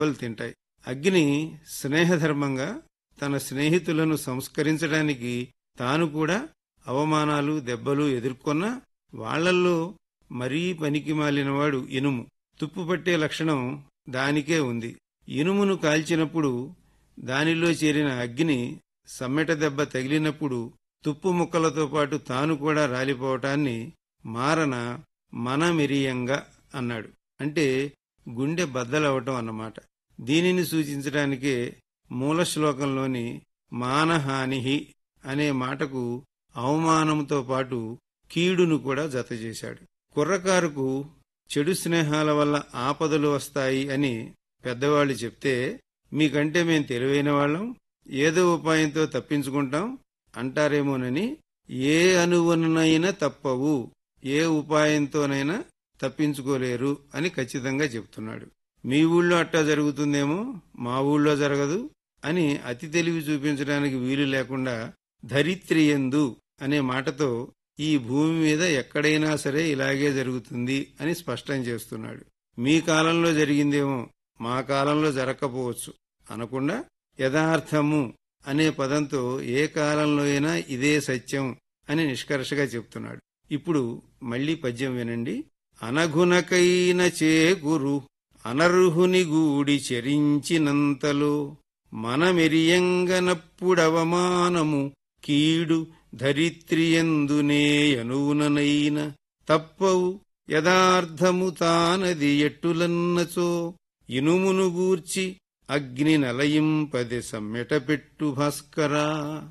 దెబ్బలు తింటాయి అగ్ని స్నేహధర్మంగా తన స్నేహితులను సంస్కరించడానికి తాను కూడా అవమానాలు దెబ్బలు ఎదుర్కొన్నా వాళ్లల్లో మరీ పనికి మాలినవాడు ఇనుము తుప్పుపట్టే లక్షణం దానికే ఉంది ఇనుమును కాల్చినప్పుడు దానిలో చేరిన అగ్ని సమ్మెట దెబ్బ తగిలినప్పుడు తుప్పు ముక్కలతో పాటు తాను కూడా రాలిపోవటాన్ని మారన మనమెరియంగా అన్నాడు అంటే గుండె బద్దలవటం అన్నమాట దీనిని సూచించడానికే మూల శ్లోకంలోని మానహానిహి అనే మాటకు అవమానంతో పాటు కీడును కూడా జతచేశాడు కుర్రకారుకు చెడు స్నేహాల వల్ల ఆపదలు వస్తాయి అని పెద్దవాళ్ళు చెప్తే మీకంటే మేం తెలివైన వాళ్ళం ఏదో ఉపాయంతో తప్పించుకుంటాం అంటారేమోనని ఏ అనువనైనా తప్పవు ఏ ఉపాయంతోనైనా తప్పించుకోలేరు అని ఖచ్చితంగా చెప్తున్నాడు మీ ఊళ్ళో అట్టా జరుగుతుందేమో మా ఊళ్ళో జరగదు అని అతి తెలివి చూపించడానికి వీలు లేకుండా ధరిత్రియందు అనే మాటతో ఈ భూమి మీద ఎక్కడైనా సరే ఇలాగే జరుగుతుంది అని స్పష్టం చేస్తున్నాడు మీ కాలంలో జరిగిందేమో మా కాలంలో జరగకపోవచ్చు అనకుండా యథార్థము అనే పదంతో ఏ కాలంలో అయినా ఇదే సత్యం అని నిష్కర్షగా చెప్తున్నాడు ఇప్పుడు మళ్ళీ పద్యం వినండి అనగునకైన చేకురు అనర్హుని గూడి చెరించినంతలో మనమెరియంగనప్పుడవమానము కీడు ధరిత్రియందునే అనువుననైన తప్పవు యథార్థము తానది ఎట్టులన్నచో ఇనుమును గూర్చి అగ్ని నలయింపది సమ్మెటపెట్టు భాస్కరా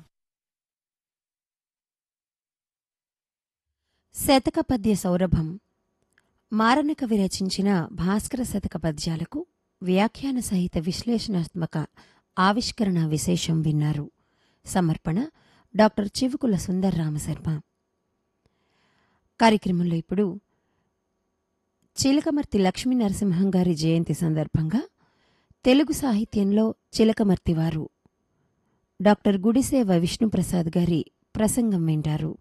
శతక పద్య సౌరభం మారణకవి రచించిన భాస్కర శతక పద్యాలకు వ్యాఖ్యాన సహిత విశ్లేషణాత్మక ఆవిష్కరణ విశేషం విన్నారు సమర్పణ డాక్టర్ చివుకుల సుందర్ రామశర్మ కార్యక్రమంలో ఇప్పుడు చిలకమర్తి లక్ష్మీ నరసింహం గారి జయంతి సందర్భంగా తెలుగు సాహిత్యంలో చిలకమర్తి వారు డాక్టర్ గుడిసేవ విష్ణుప్రసాద్ గారి ప్రసంగం వింటారు